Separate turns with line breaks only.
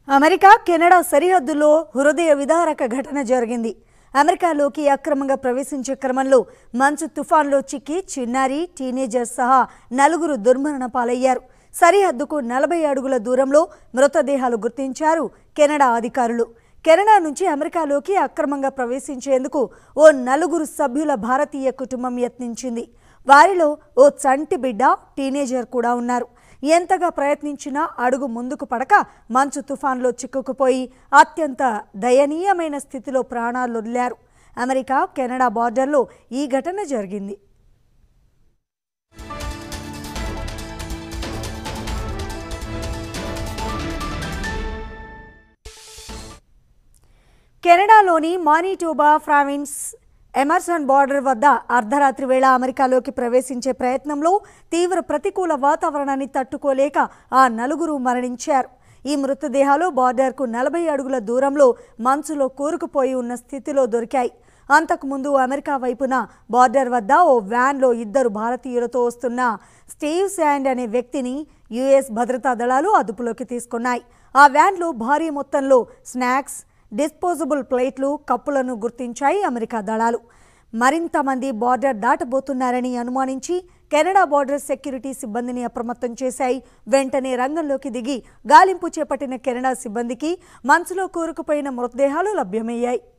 America Canada సరిహద్దులో హృదయ విదారక ఘటన జరిగింది అమెరికాలోకి అక్రమంగా ప్రవేశించే క్రమంలో మంచు తుఫాన్లో చిక్కి చిన్నారి టీనేజర్ సహా నలుగురు దుర్మరణ పాలయ్యారు సరిహద్దుకు నలభై అడుగుల దూరంలో మృతదేహాలు గుర్తించారు కెనడా అధికారులు కెనడా నుంచి అమెరికాలోకి అక్రమంగా ప్రవేశించేందుకు ఓ నలుగురు సభ్యుల భారతీయ కుటుంబం యత్నించింది వారిలో ఓ చంటి బిడ్డ టీనేజర్ కూడా ఉన్నారు ఎంతగా ప్రయత్నించినా అడుగు ముందుకు పడక మంచు తుఫాన్లో చిక్కుకుపోయి అత్యంత దయనీయమైన స్థితిలో ప్రాణాలు వదిలారు అమెరికా కెనడా బార్డర్లో ఈ ఘటన జరిగింది కెనడాలోని మానిటోబా ప్రావిన్స్ ఎమర్సన్ బార్డర్ వద్ద అర్ధరాత్రి వేళ అమెరికాలోకి ప్రవేశించే ప్రయత్నంలో తీవ్ర ప్రతికూల వాతావరణాన్ని తట్టుకోలేక ఆ నలుగురు మరణించారు ఈ మృతదేహాలు బార్డర్కు నలభై అడుగుల దూరంలో మంచులో కూరుకుపోయి ఉన్న స్థితిలో దొరికాయి అంతకుముందు అమెరికా వైపున బార్డర్ వద్ద ఓ వ్యాన్లో ఇద్దరు భారతీయులతో వస్తున్న స్టీవ్ శాండ్ అనే వ్యక్తిని యుఎస్ భద్రతా దళాలు అదుపులోకి తీసుకున్నాయి ఆ వ్యాన్లో భారీ మొత్తంలో స్నాక్స్ డిస్పోజబుల్ ప్లేట్లు కప్పులను గుర్తించాయి అమెరికా దళాలు మరింత మంది బార్డర్ దాటబోతున్నారని అనుమానించి కెనడా బార్డర్ సెక్యూరిటీ సిబ్బందిని అప్రమత్తం చేశాయి వెంటనే రంగంలోకి దిగి గాలింపు చేపట్టిన కెనడా సిబ్బందికి మంచులో కూరుకుపోయిన మృతదేహాలు లభ్యమయ్యాయి